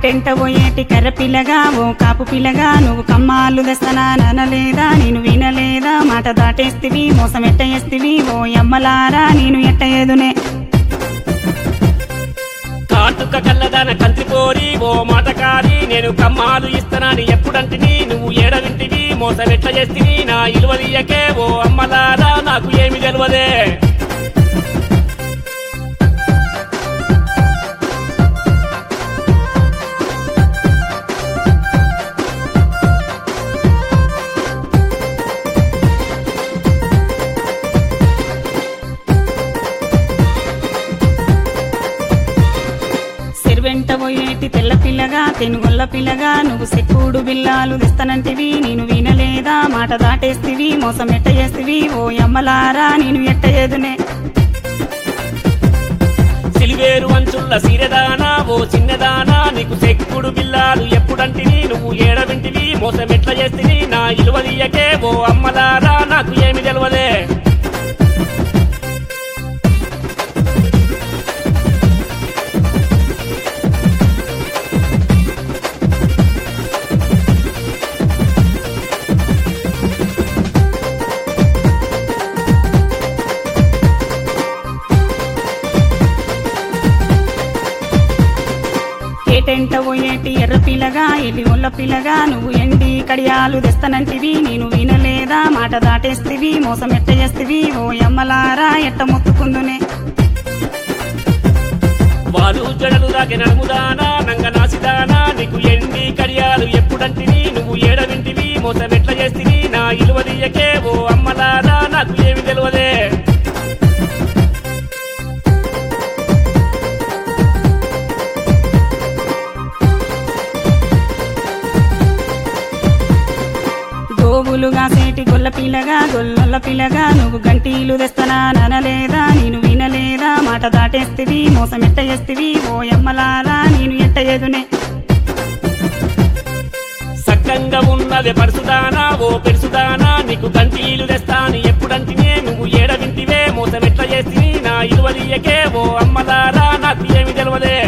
కేటెంట పోయేటి కర్ర పిల్లగా ఓ కాపు పిల్లగా నువ్వు కమ్మాలు తెస్తనా ననలేదా నేను వినలేదా మాట దాటేస్తివి మోసం ఎట్ట చేస్తివి ఓ ఎమ్మలారా నేను ఎట్ట ఎదునే కాటుక కళ్ళదాన కంత్రిపోరి ఓ మాటకారి నేను కమ్మాలు ఇస్తానని ఎప్పుడంటిని నువ్వు ఏడవింటివి మోసం ఎట్ల చేస్తివి నా ఇలువదీయకే ఓ అమ్మలారా నాకు ఏమి తెలియదే సెరువెంట పోయేటి తెల్ల పిల్లగా తెనుగొల్ల పిల్లగా నువ్వు సెక్కుడు బిల్లాలు తెస్తానంటివి నేను వినలేదా మాట దాటేస్తివి మోసం ఎట్ట చేస్తివి ఓ ఎమ్మలారా నేను ఎట్ట ఎదునే సిలివేరు అంచుల్ల సీరెదానా ఓ చిన్నదానా నీకు సెక్కుడు బిల్లాలు ఎప్పుడంటివి నువ్వు ఏడవింటివి మోసం ఎట్ల చేస్తివి నా ఇలువదీయకే ఓ అమ్మలారా నాకు ఏమి తెలియదే కేటెంట పోయేటి ఎర్ర పిల్లగా ఎలి ఒల్ల పిల్లగా నువ్వు ఎండి కడియాలు తెస్తానంటివి నేను వినలేదా మాట దాటేస్తివి మోసం ఎట్ట చేస్తివి ఓ ఎమ్మలారా ఎట్ట మొత్తుకుందునే వాలు జడలు దాకి నడుముదానా నంగ నాసిదానా నీకు ఎండి కడియాలు ఎప్పుడంటివి నువ్వు ఏడవింటివి మోసం ఎట్ల చేస్తివి నా ఇలువదీయకే ఓ అమ్మలారా నాకు ఏమి తెలియదే గోవులుగా సేటి గొల్ల పిల్లగా గొల్లొల్ల పిల్లగా నువ్వు గంటీలు తెస్తానా ననలేదా నేను వినలేదా మాట దాటేస్తివి మోసం ఎట్ట చేస్తివి ఓ ఎమ్మలారా నేను ఎట్ట ఎదునే సక్కంగా ఉన్నది పరుసుదానా ఓ పెరుసుదానా నీకు గంటీలు తెస్తాను ఎప్పుడంటినే నువ్వు ఏడవింటివే మోసం ఎట్ల చేస్తివి నా ఇలువదీయకే ఓ అమ్మలారా నాకు ఏమి తెలియదే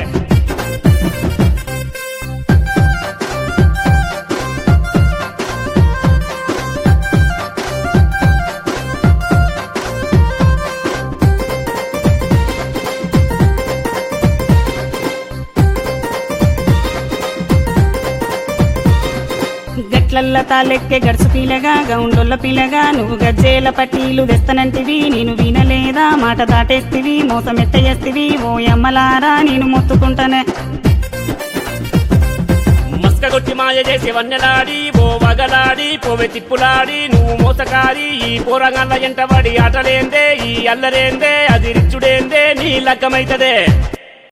గట్లల్ల తాలెక్కే గడుసు పిల్లగా గౌండొల్ల పిల్లగా నువ్వు గజ్జేల పట్టీలు తెస్తానంటివి నేను వినలేదా మాట దాటేస్తివి మోసం ఎట్ట చేస్తివి ఓ ఎమ్మలారా నేను మొత్తుకుంటానే మస్కగొట్టి మాయ చేసి వన్నెలాడి ఓ వగలాడి పోవె తిప్పులాడి నువ్వు మోసకారి ఈ పోరగాళ్ళ ఎంటబడి ఆటలేందే ఈ అల్లరేందే అది రిచ్చుడేందే నీ లగ్గమైతదే